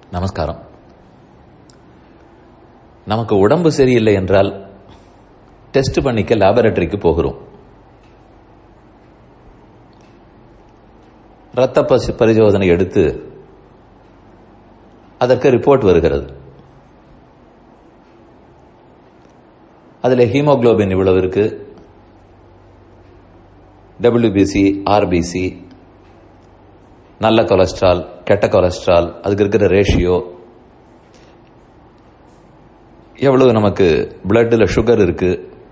நமஸ்காரம் நமக்கு உடம்பு சரியில்லை என்றால் டெஸ்ட் பண்ணிக்க லேபரட்டரிக்கு போகிறோம் இரத்த பசி பரிசோதனை எடுத்து அதற்கு ரிப்போர்ட் வருகிறது அதில் ஹீமோகுளோபின் இவ்வளவு இருக்கு டபிள்யூபிசி ஆர்பிசி நல்ல கொலஸ்ட்ரால் கெட்ட கொலஸ்ட்ரால் அதுக்கு இருக்கிற ரேஷியோ எவ்வளவு நமக்கு பிளட்டில் சுகர் இருக்கு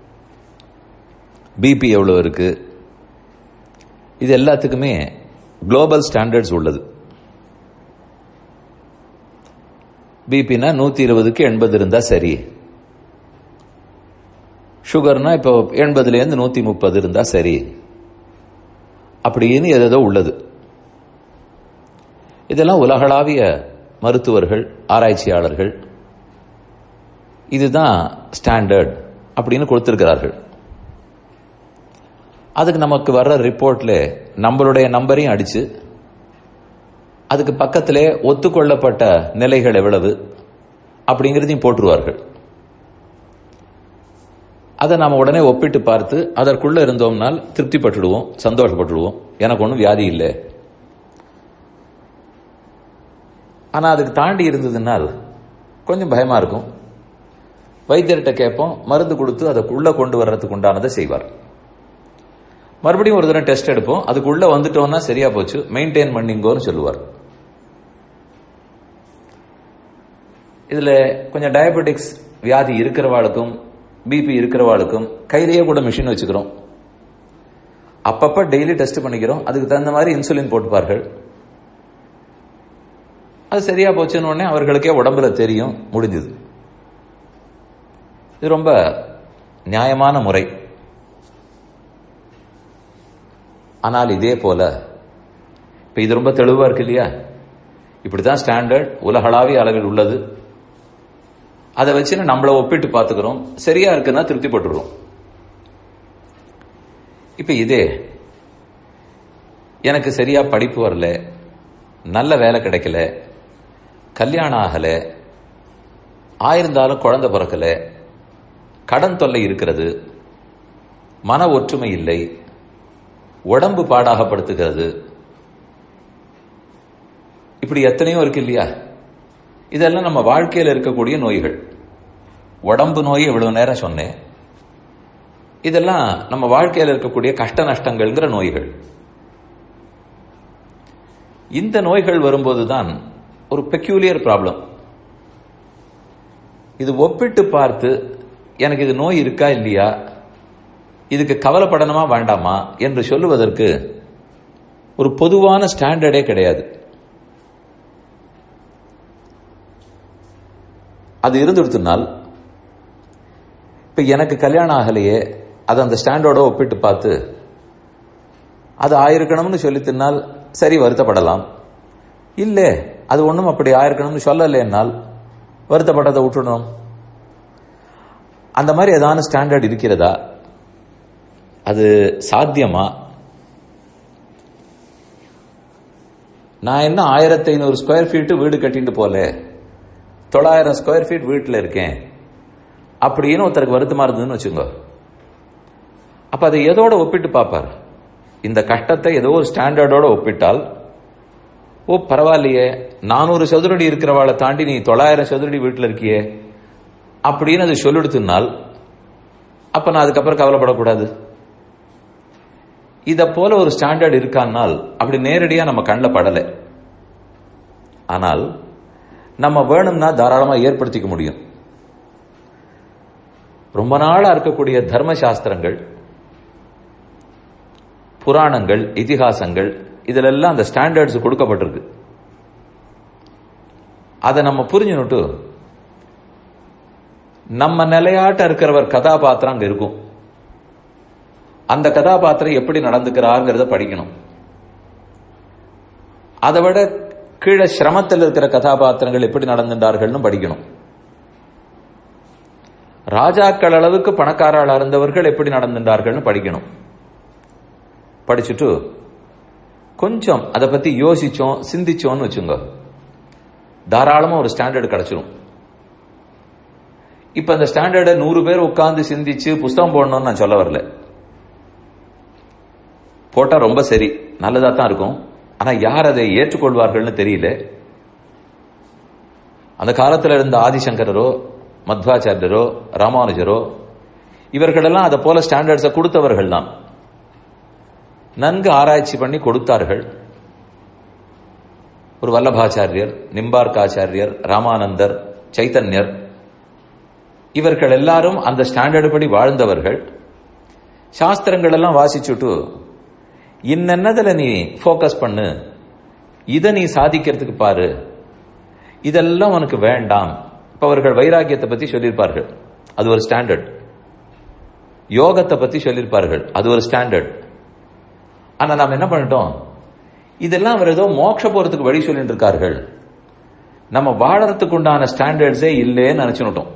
பிபி எவ்வளவு இருக்கு இது எல்லாத்துக்குமே குளோபல் ஸ்டாண்டர்ட்ஸ் உள்ளது பிபினா நூத்தி இருபதுக்கு எண்பது இருந்தா சரி சுகர்னா இப்போ எண்பதுல இருந்து நூத்தி முப்பது இருந்தா சரி அப்படின்னு எதோ உள்ளது இதெல்லாம் உலகளாவிய மருத்துவர்கள் ஆராய்ச்சியாளர்கள் இதுதான் ஸ்டாண்டர்ட் அப்படின்னு கொடுத்திருக்கிறார்கள் அதுக்கு நமக்கு வர்ற ரிப்போர்ட்ல நம்மளுடைய நம்பரையும் அடிச்சு அதுக்கு பக்கத்திலே ஒத்துக்கொள்ளப்பட்ட நிலைகள் எவ்வளவு அப்படிங்கிறதையும் போட்டுருவார்கள் அதை நாம உடனே ஒப்பிட்டு பார்த்து அதற்குள்ள இருந்தோம்னால் திருப்திப்பட்டுடுவோம் சந்தோஷப்பட்டுடுவோம் எனக்கு ஒன்றும் வியாதி இல்லை ஆனா அதுக்கு தாண்டி இருந்ததுனால் கொஞ்சம் பயமா இருக்கும் வைத்தியர்கிட்ட கேட்போம் மருந்து கொடுத்து அதுக்குள்ள கொண்டு வர்றதுக்கு உண்டானதை செய்வார் மறுபடியும் ஒரு தடவை டெஸ்ட் எடுப்போம் அதுக்குள்ள வந்துட்டோம்னா சரியா போச்சு மெயின்டைன் பண்ணிங்கோன்னு சொல்லுவார் இதுல கொஞ்சம் டயபெட்டிக்ஸ் வியாதி இருக்கிறவாளுக்கும் பிபி இருக்கிறவாளுக்கும் கையிலேயே கூட மிஷின் வச்சுக்கிறோம் அப்பப்ப டெய்லி டெஸ்ட் பண்ணிக்கிறோம் அதுக்கு தகுந்த மாதிரி இன்சுலின் போட்டுப்பார்கள் அது சரியா போச்சுன்னு உடனே அவர்களுக்கே உடம்புல தெரியும் முடிஞ்சது இது ரொம்ப நியாயமான முறை ஆனால் இதே போல இப்ப இது ரொம்ப தெளிவா இருக்கு இல்லையா இப்படிதான் ஸ்டாண்டர்ட் உலகளாவிய அளவில் உள்ளது அதை வச்சு நம்மள ஒப்பிட்டு பார்த்துக்கிறோம் சரியா இருக்குன்னா திருப்திப்பட்டுருவோம் இப்ப இதே எனக்கு சரியா படிப்பு வரல நல்ல வேலை கிடைக்கல கல்யாணம் ஆகல ஆயிருந்தாலும் குழந்தை பிறக்கல கடன் தொல்லை இருக்கிறது மன ஒற்றுமை இல்லை உடம்பு பாடாகப்படுத்துகிறது இப்படி எத்தனையோ இருக்கு இல்லையா இதெல்லாம் நம்ம வாழ்க்கையில் இருக்கக்கூடிய நோய்கள் உடம்பு நோய் இவ்வளவு நேரம் சொன்னேன் இதெல்லாம் நம்ம வாழ்க்கையில் இருக்கக்கூடிய கஷ்ட நஷ்டங்கள்ங்கிற நோய்கள் இந்த நோய்கள் வரும்போதுதான் ஒரு பெக்யூலியர் ப்ராப்ளம் இது ஒப்பிட்டு பார்த்து எனக்கு இது நோய் இருக்கா இல்லையா இதுக்கு கவலைப்படணுமா வேண்டாமா என்று சொல்லுவதற்கு ஒரு பொதுவான ஸ்டாண்டர்டே கிடையாது அது இருந்துடுத்துனால் இப்ப எனக்கு கல்யாணம் ஆகலையே அது அந்த ஸ்டாண்டர்டோட ஒப்பிட்டு பார்த்து அது ஆயிருக்கணும்னு சொல்லித்தினால் சரி வருத்தப்படலாம் இல்லை அது ஒன்றும் அப்படி ஆயிருக்கணும்னு சொல்லலைன்னால் வருத்தப்பட்டதை விட்டுடணும் அந்த மாதிரி ஏதான ஸ்டாண்டர்ட் இருக்கிறதா அது சாத்தியமா நான் என்ன ஆயிரத்தி ஐநூறு ஸ்கொயர் ஃபீட் வீடு கட்டிட்டு போல தொள்ளாயிரம் ஸ்கொயர் ஃபீட் வீட்டில் இருக்கேன் அப்படின்னு ஒருத்தருக்கு வருத்தமா இருந்ததுன்னு வச்சுங்க அப்ப அதை எதோட ஒப்பிட்டு பார்ப்பார் இந்த கஷ்டத்தை ஏதோ ஒரு ஸ்டாண்டர்டோட ஒப்பிட்டால் ஓ பரவாயில்லையே நானூறு சதுரடி இருக்கிறவாளை தாண்டி நீ தொள்ளாயிரம் சதுரடி வீட்டில் இருக்கியே அப்படின்னு அது சொல்லிடுத்துனால் அப்ப நான் அதுக்கப்புறம் கவலைப்படக்கூடாது இத போல ஒரு ஸ்டாண்டர்ட் இருக்கானால் அப்படி நேரடியா நம்ம கண்ணில் படலை ஆனால் நம்ம வேணும்னா தாராளமா ஏற்படுத்திக்க முடியும் ரொம்ப நாளா இருக்கக்கூடிய தர்ம சாஸ்திரங்கள் புராணங்கள் இதிகாசங்கள் இதிலெல்லாம் அந்த ஸ்டாண்டர்ட்ஸ் கொடுக்கப்பட்டிருக்கு அதை நம்ம புரிஞ்சுனுட்டு நம்ம நிலையாட்ட இருக்கிறவர் கதாபாத்திரம் அங்க இருக்கும் அந்த கதாபாத்திரம் எப்படி நடந்துக்கிறாருங்கிறத படிக்கணும் அதை விட கீழே சிரமத்தில் இருக்கிற கதாபாத்திரங்கள் எப்படி நடந்துட்டார்கள்னு படிக்கணும் ராஜாக்கள் அளவுக்கு பணக்காராளா இருந்தவர்கள் எப்படி நடந்துட்டார்கள்னு படிக்கணும் படிச்சுட்டு கொஞ்சம் அதை பத்தி யோசிச்சோம் சிந்திச்சோம்னு வச்சுங்க தாராளமா ஒரு ஸ்டாண்டர்டு கிடைச்சிடும் இப்ப அந்த ஸ்டாண்டர்டை நூறு பேர் உட்கார்ந்து சிந்திச்சு புஸ்தகம் போடணும்னு நான் சொல்ல வரல போட்டா ரொம்ப சரி நல்லதா தான் இருக்கும் ஆனா யார் அதை ஏற்றுக்கொள்வார்கள்னு தெரியல அந்த காலத்துல இருந்த ஆதிசங்கரரோ மத்வாச்சாரியரோ ராமானுஜரோ இவர்களெல்லாம் அதை போல ஸ்டாண்டர்ட்ஸை கொடுத்தவர்கள் தான் நன்கு ஆராய்ச்சி பண்ணி கொடுத்தார்கள் ஒரு வல்லபாச்சாரியர் நிம்பார்க்காச்சாரியர் ராமானந்தர் சைத்தன்யர் இவர்கள் எல்லாரும் அந்த ஸ்டாண்டர்டு படி வாழ்ந்தவர்கள் சாஸ்திரங்கள் எல்லாம் வாசிச்சுட்டு இன்னென்னதுல நீ ஃபோக்கஸ் பண்ணு இதை நீ சாதிக்கிறதுக்கு பாரு இதெல்லாம் உனக்கு வேண்டாம் இப்ப அவர்கள் வைராக்கியத்தை பத்தி சொல்லியிருப்பார்கள் அது ஒரு ஸ்டாண்டர்ட் யோகத்தை பத்தி சொல்லியிருப்பார்கள் அது ஒரு ஸ்டாண்டர்ட் ஆனா நாம் என்ன பண்ணிட்டோம் இதெல்லாம் அவர் ஏதோ மோட்ச போறதுக்கு வழி சொல்லிட்டு இருக்கார்கள் நம்ம வாழறதுக்கு உண்டான ஸ்டாண்டர்ட்ஸே இல்லேன்னு நினைச்சுட்டோம்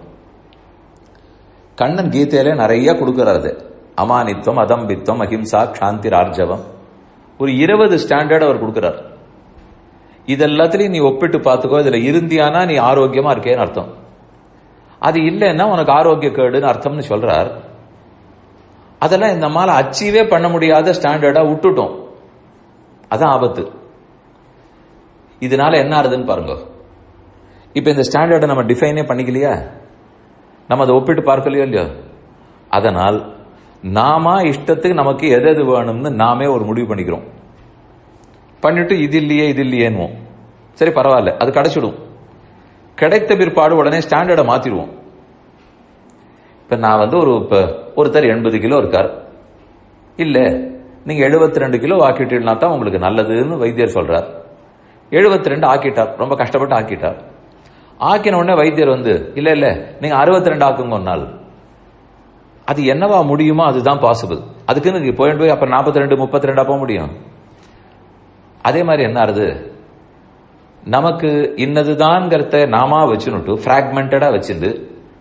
கண்ணன் கீதையில நிறைய கொடுக்கறாரு அமானித்துவம் அதம்பித்துவம் அஹிம்சா சாந்தி ரார்ஜவம் ஒரு இருபது ஸ்டாண்டர்ட் அவர் கொடுக்கிறார் இதெல்லாத்திலையும் நீ ஒப்பிட்டு பார்த்துக்கோ இதுல இருந்தியானா நீ ஆரோக்கியமா இருக்கேன்னு அர்த்தம் அது இல்லைன்னா உனக்கு ஆரோக்கிய கேடுன்னு அர்த்தம்னு சொல்றார் அதெல்லாம் இந்த மாலை அச்சீவே பண்ண முடியாத ஸ்டாண்டர்டா விட்டுட்டோம் அதான் ஆபத்து இதனால என்ன ஆறுதுன்னு பாருங்க இப்ப இந்த ஸ்டாண்டர்டை நம்ம டிஃபைனே பண்ணிக்கலையா நம்ம அதை ஒப்பிட்டு பார்க்கலையோ இல்லையோ அதனால் நாம இஷ்டத்துக்கு நமக்கு எது எது வேணும்னு நாமே ஒரு முடிவு பண்ணிக்கிறோம் பண்ணிட்டு இது இல்லையே இது இல்லையேன்னுவோம் சரி பரவாயில்ல அது கிடைச்சிடும் கிடைத்த பிற்பாடு உடனே ஸ்டாண்டர்டை மாத்திடுவோம் இப்ப நான் வந்து ஒரு இப்ப ஒருத்தர் எண்பது கிலோ இருக்கார் இல்ல நீங்க எழுபத்தி ரெண்டு கிலோ ஆக்கிட்டீங்கன்னா தான் உங்களுக்கு நல்லதுன்னு வைத்தியர் சொல்றார் எழுபத்தி ரெண்டு ஆக்கிட்டார் ரொம்ப கஷ்டப்பட்டு ஆக்கிட்டார் ஆக்கின உடனே வைத்தியர் வந்து இல்ல இல்ல நீங்க அறுபத்தி ரெண்டு ஆக்குங்க ஒரு நாள் அது என்னவா முடியுமோ அதுதான் பாசிபிள் அதுக்குன்னு நீங்க போயிட்டு போய் அப்புறம் நாற்பத்தி ரெண்டு முப்பத்தி ரெண்டா போக முடியும் அதே மாதிரி என்ன ஆறுது நமக்கு இன்னதுதான்ங்கிறத நாமா வச்சுனுட்டு பிராக்மெண்டடா வச்சிருந்து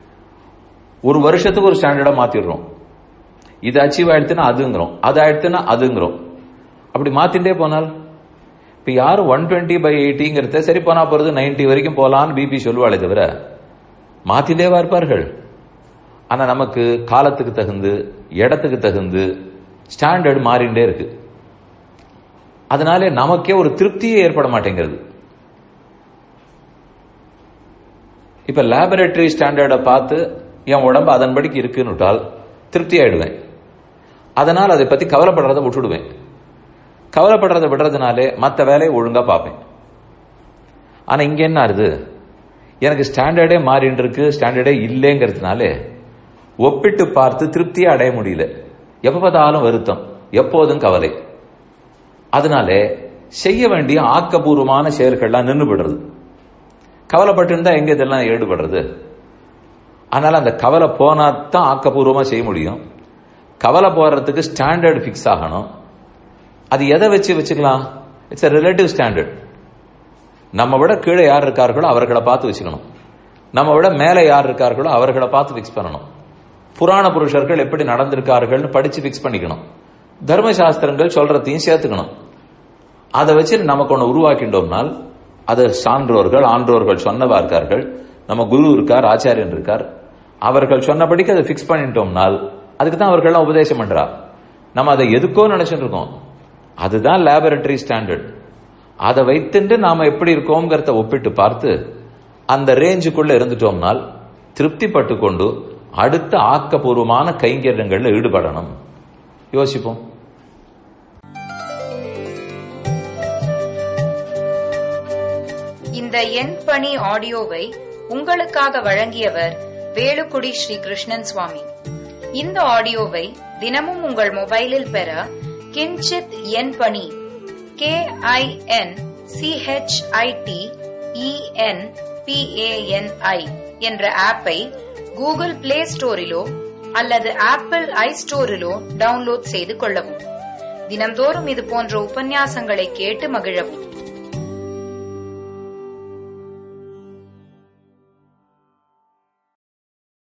ஒரு வருஷத்துக்கு ஒரு ஸ்டாண்டர்டா மாத்திடுறோம் இது அச்சீவ் ஆயிடுத்துன்னா அதுங்கிறோம் அது ஆயிடுத்துன்னா அதுங்கிறோம் அப்படி மாத்திட்டே போனால் இப்ப யாரும் ஒன் டுவெண்ட்டி பை எயிட்டிங்கிறத சரி போனா போறது நைன்டி வரைக்கும் போலான்னு பிபி சொல்லுவாளே தவிர மாத்திட்டேவா இருப்பார்கள் ஆனா நமக்கு காலத்துக்கு தகுந்து இடத்துக்கு தகுந்து ஸ்டாண்டர்டு மாறிண்டே இருக்கு அதனாலே நமக்கே ஒரு திருப்தியே ஏற்பட மாட்டேங்கிறது இப்ப லேபரேட்டரி ஸ்டாண்டர்டை பார்த்து என் உடம்பு அதன்படிக்கு இருக்குன்னுட்டால் திருப்தி ஆயிடுவேன் அதனால் அதை பத்தி கவலைப்படுறதை விட்டுடுவேன் கவலைப்படுறதை விடுறதுனாலே மற்ற வேலையை ஒழுங்கா பார்ப்பேன் ஆனா இங்க என்ன ஆகுது எனக்கு ஸ்டாண்டர்டே மாறின்னு இருக்கு ஸ்டாண்டர்டே இல்லைங்கிறதுனாலே ஒப்பிட்டு பார்த்து திருப்தியே அடைய முடியல எப்ப பார்த்தாலும் வருத்தம் எப்போதும் கவலை அதனாலே செய்ய வேண்டிய ஆக்கப்பூர்வமான செயல்கள்லாம் நின்று விடுறது கவலைப்பட்டு இருந்தா எங்க இதெல்லாம் ஈடுபடுறது அதனால அந்த கவலை போனா தான் ஆக்கப்பூர்வமா செய்ய முடியும் கவலை போடுறதுக்கு ஸ்டாண்டர்ட் ஃபிக்ஸ் ஆகணும் அது எதை வச்சு வச்சுக்கலாம் இட்ஸ் எ ரிலேட்டிவ் ஸ்டாண்டர்ட் நம்ம விட கீழே யார் இருக்கார்களோ அவர்களை பார்த்து வச்சுக்கணும் நம்ம விட மேலே யார் இருக்கார்களோ அவர்களை பார்த்து ஃபிக்ஸ் பண்ணணும் புராண புருஷர்கள் எப்படி நடந்திருக்கார்கள்னு படிச்சு ஃபிக்ஸ் பண்ணிக்கணும் தர்மசாஸ்திரங்கள் சொல்றதையும் சேர்த்துக்கணும் அதை வச்சு நமக்கு ஒன்று உருவாக்கிட்டோம்னால் அது சான்றோர்கள் ஆன்றோர்கள் சொன்னவா இருக்கார்கள் நம்ம குரு இருக்கார் ஆச்சாரியன் இருக்கார் அவர்கள் சொன்னபடிக்கு அதை ஃபிக்ஸ் பண்ணிட்டோம்னால் அதுக்கு தான் அவர்கள்லாம் உபதேசம் பண்றா நம்ம அதை எதுக்கோ நினைச்சிட்டு இருக்கோம் அதுதான் லேபரட்டரி ஸ்டாண்டர்ட் அதை வைத்துட்டு நாம எப்படி இருக்கோங்கிறத ஒப்பிட்டு பார்த்து அந்த ரேஞ்சுக்குள்ள இருந்துட்டோம்னால் திருப்திப்பட்டு கொண்டு அடுத்த ஆக்கப்பூர்வமான கைங்கரியங்கள்ல ஈடுபடணும் யோசிப்போம் இந்த எண் பணி ஆடியோவை உங்களுக்காக வழங்கியவர் வேலுக்குடி ஸ்ரீ கிருஷ்ணன் சுவாமி இந்த ஆடியோவை தினமும் உங்கள் மொபைலில் பெற கிஞ்சித் எண் பணி கே ஐ என் சிஹெச்ஐடி இஎன் பிஏஎன்ஐ என்ற ஆப்பை கூகுள் பிளே ஸ்டோரிலோ அல்லது ஆப்பிள் ஐ ஸ்டோரிலோ டவுன்லோட் செய்து கொள்ளவும் தினம்தோறும் இது போன்ற உபன்யாசங்களை கேட்டு மகிழவும்